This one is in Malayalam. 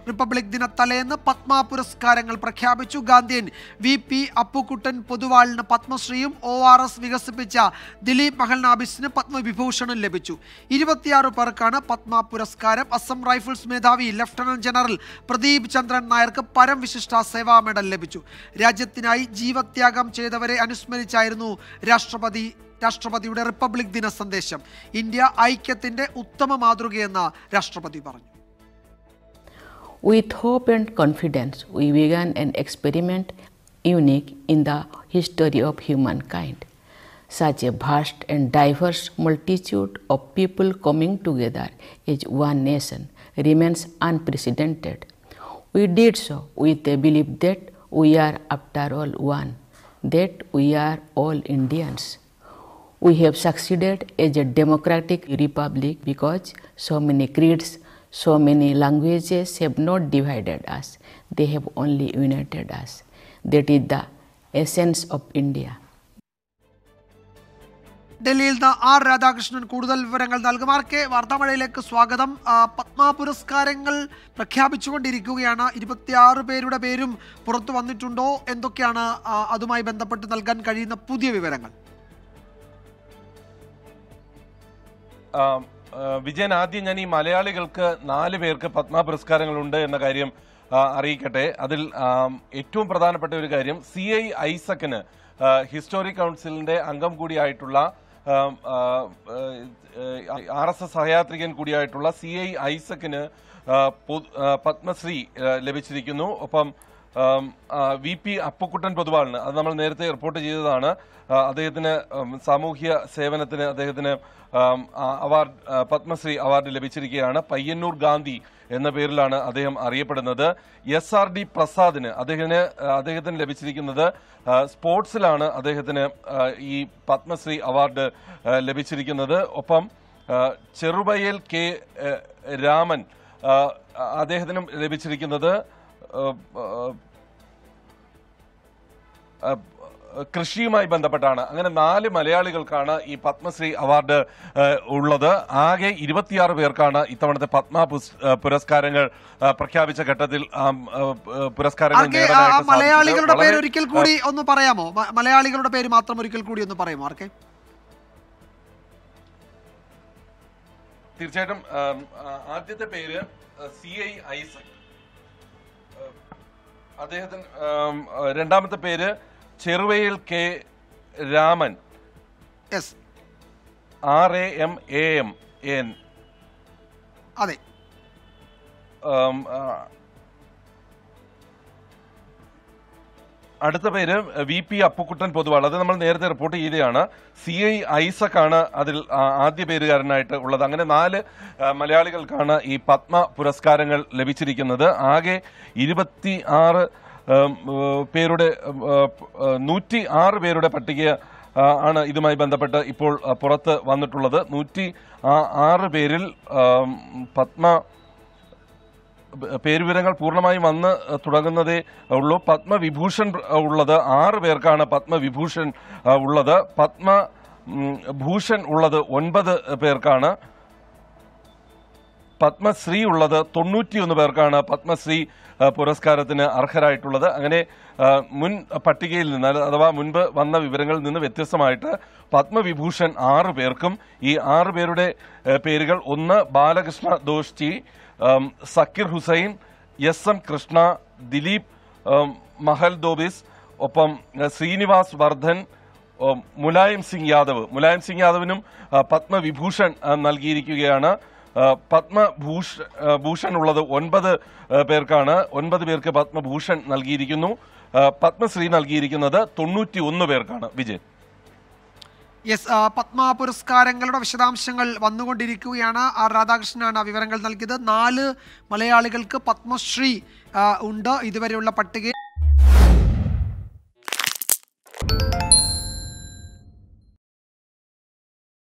റിപ്പബ്ലിക് ദിന തലേന്ന് പത്മ പുരസ്കാരങ്ങൾ പ്രഖ്യാപിച്ചു Gandhian V P Appukuttan പൊതുവാളിന് പത്മശ്രീയും O R S വികസിപ്പിച്ച ദിലീപ് മഹൽനാബിസിന് പത്മവിഭൂഷണും ലഭിച്ചു ഇരുപത്തിയാറ് പേർക്കാണ് പത്മ പുരസ്കാരം അസം റൈഫിൾസ് മേധാവി ലഫ്റ്റനന്റ് ജനറൽ പ്രദീപ് ചന്ദ്രൻ നായർക്ക് പരംവിശിഷ്ട സേവാ മെഡൽ ലഭിച്ചു രാജ്യത്തിനായി ജീവത്യാഗം ചെയ്തവരെ അനുസ്മരിച്ചായിരുന്നു രാഷ്ട്രപതി രാഷ്ട്രപതിയുടെ റിപ്പബ്ലിക് ദിന സന്ദേശം ഇന്ത്യ ഐക്യത്തിന്റെ ഉത്തമ മാതൃകയെന്ന് രാഷ്ട്രപതി പറഞ്ഞു With hope and confidence, we began an experiment unique in the history of humankind. Such a vast and diverse multitude of people coming together as one nation remains unprecedented. We did so with a belief that we are, after all, one, that we are all Indians. We have succeeded as a democratic republic because so many creeds, so many languages have not divided us, they have only united us. That is the essence of India. ഡൽഹിയിൽ നിന്ന് ആർ രാധാകൃഷ്ണൻ കൂടുതൽ വിവരങ്ങൾ നൽകും ആർ കെ വാർത്താമഴയിലേക്ക് സ്വാഗതം ആ, പത്മ പുരസ്കാരങ്ങൾ പ്രഖ്യാപിച്ചുകൊണ്ടിരിക്കുകയാണ് ഇരുപത്തിയാറ് പേരുടെ പേരും പുറത്തു വന്നിട്ടുണ്ടോ എന്തൊക്കെയാണ് ആ, അതുമായി ബന്ധപ്പെട്ട് നൽകാൻ കഴിയുന്ന പുതിയ വിവരങ്ങൾ ആം, ആ, വിജയൻ ആദ്യം ഞാൻ ഈ മലയാളികൾക്ക് നാല് പേർക്ക് പത്മ പുരസ്കാരങ്ങളുണ്ട് എന്ന കാര്യം ആ, അറിയിക്കട്ടെ അതിൽ ആം, ഏറ്റവും പ്രധാനപ്പെട്ട ഒരു കാര്യം സി ഐ ഐസക്കിന് ആ, ഹിസ്റ്റോറിക് കൗൺസിലിന്റെ അംഗം കൂടിയായിട്ടുള്ള ആർ എസ് എസ് സഹയാത്രികൻ കൂടിയായിട്ടുള്ള സി ഐ ഐസക്കിന് ആ, പൊ- ആ, പത്മശ്രീ ആ, ലഭിച്ചിരിക്കുന്നു ഒപ്പം ആം, ആ, വി പി അപ്പുക്കുട്ടൻ പൊതുവാളിന് അത് നമ്മൾ നേരത്തെ റിപ്പോർട്ട് ചെയ്തതാണ് ആ, അദ്ദേഹത്തിന് ഉം, സാമൂഹ്യ സേവനത്തിന് അദ്ദേഹത്തിന് ആം, ആ, അവാർഡ് ആ, പത്മശ്രീ അവാർഡ് ലഭിച്ചിരിക്കുകയാണ് പയ്യന്നൂർ ഗാന്ധി എന്ന പേരിലാണ് അദ്ദേഹം അറിയപ്പെടുന്നത് എസ് ആർ ഡി പ്രസാദിന് അദ്ദേഹത്തിന് ആ, അദ്ദേഹത്തിന് ലഭിച്ചിരിക്കുന്നത് ആ, സ്പോർട്സിലാണ് അദ്ദേഹത്തിന് ആ, ഈ പത്മശ്രീ അവാർഡ് ആ, ലഭിച്ചിരിക്കുന്നത് ഒപ്പം ആ, ചെറുവയൽ കെ ആ, രാമൻ ആ, അദ്ദേഹത്തിനും ലഭിച്ചിരിക്കുന്നത് ആ, ആ, ആ, കൃഷിയുമായി ബന്ധപ്പെട്ടാണ് അങ്ങനെ നാല് മലയാളികൾക്കാണ് ഈ പത്മശ്രീ അവാർഡ് ആ, ഉള്ളത് ആകെ ഇരുപത്തിയാറ് പേർക്കാണ് ഇത്തവണത്തെ പത്മ പുസ്- ആ, പുരസ്കാരങ്ങൾ ആ, പ്രഖ്യാപിച്ച ഘട്ടത്തിൽ ആ, ആ, പുരസ്കാരങ്ങൾ ആർ കെ ആ, ആ നേടാനായിട്ട് സാധിച്ചത്. മലയാളികളുടെ പേര് വളരെ, ഒരിക്കൽ കൂടി ഒന്ന് പറയാമോ മ- മലയാളികളുടെ പേര് മാത്രം ഒരിക്കൽ കൂടി ഒന്ന് പറയാമോ ആർ കെ തീർച്ചയായിട്ടും ആം, ആ, ആദ്യത്തെ പേര് സി ഐ ഐസക് ആ, അദ്ദേഹത്തിന് ആം, ആ, രണ്ടാമത്തെ പേര് Cheruvayal K Raman yes R A M A M N അതെ ആം, ആ, അടുത്ത പേര് വി പി അപ്പുക്കുട്ടൻ പൊതുവാൾ അത് നമ്മൾ നേരത്തെ റിപ്പോർട്ട് ചെയ്തതാണ് സി ഐ ഐസക് ആണ് അതിൽ ആ, ആദ്യ പേരുകാരനായിട്ട് ഉള്ളത് അങ്ങനെ നാല് ആ, മലയാളികൾക്കാണ് ഈ പത്മ പുരസ്കാരങ്ങൾ ലഭിച്ചിരിക്കുന്നത് ആകെ ഇരുപത്തി ആറ് ഉം, ഏഹ്, പേരുടെ നൂറ്റി ആറ് പേരുടെ പട്ടിക ആ, ആണ് ഇതുമായി ബന്ധപ്പെട്ട് ഇപ്പോൾ ആ, പുറത്ത് വന്നിട്ടുള്ളത് നൂറ്റി ആ- ആറ് പേരിൽ ആം, പത്മ പേരുവിവരങ്ങൾ പൂർണ്ണമായും വന്ന് തുടങ്ങുന്നതേ ഉള്ളൂ പത്മവിഭൂഷൺ ഉള്ളത് ആറ് പേർക്കാണ് പത്മവിഭൂഷൺ ആ, ഉള്ളത് പത്മ ഉം, ഭൂഷൺ ഉള്ളത് ഒൻപത് പേർക്കാണ് പത്മശ്രീ ഉള്ളത് തൊണ്ണൂറ്റിയൊന്ന് പേർക്കാണ് പത്മശ്രീ ആ, പുരസ്കാരത്തിന് അർഹരായിട്ടുള്ളത് അങ്ങനെ ആ, മുൻ പട്ടികയിൽ നിന്ന് അത് അഥവാ മുൻപ് വന്ന വിവരങ്ങളിൽ നിന്ന് വ്യത്യസ്തമായിട്ട് പത്മവിഭൂഷൺ ആറ് പേർക്കും ഈ ആറ് പേരുടെ ആ, പേരുകൾ ഒന്ന് ബാലകൃഷ്ണ ദോഷ്ടി ആം, സക്കീർ ഹുസൈൻ എസ് എം കൃഷ്ണ ദിലീപ് ആം, മഹൽ ദോബിസ് ഒപ്പം ആ, ശ്രീനിവാസ് വർദ്ധൻ ഉം, മുലായം സിംഗ് യാദവ് മുലായം സിംഗ് യാദവിനും ആ, പത്മവിഭൂഷൺ ആ, നൽകിയിരിക്കുകയാണ് ആ, പത്മഭൂഷ ആ, ഭൂഷൺ ഉള്ളത് ഒൻപത് ആ, പേർക്കാണ് ഒൻപത് പേർക്ക് പത്മഭൂഷൺ നൽകിയിരിക്കുന്നു ആ, പത്മശ്രീ നൽകിയിരിക്കുന്നത് തൊണ്ണൂറ്റി ഒന്ന് പേർക്കാണ് വിജയ് യെസ് ആ, പത്മ പുരസ്കാരങ്ങളുടെ വിശദാംശങ്ങൾ വന്നുകൊണ്ടിരിക്കുകയാണ് ആർ രാധാകൃഷ്ണനാണ് ആ വിവരങ്ങൾ നൽകിയത് നാല് മലയാളികൾക്ക് പത്മശ്രീ ആ, ഉണ്ട് ഇതുവരെയുള്ള പട്ടികയിൽ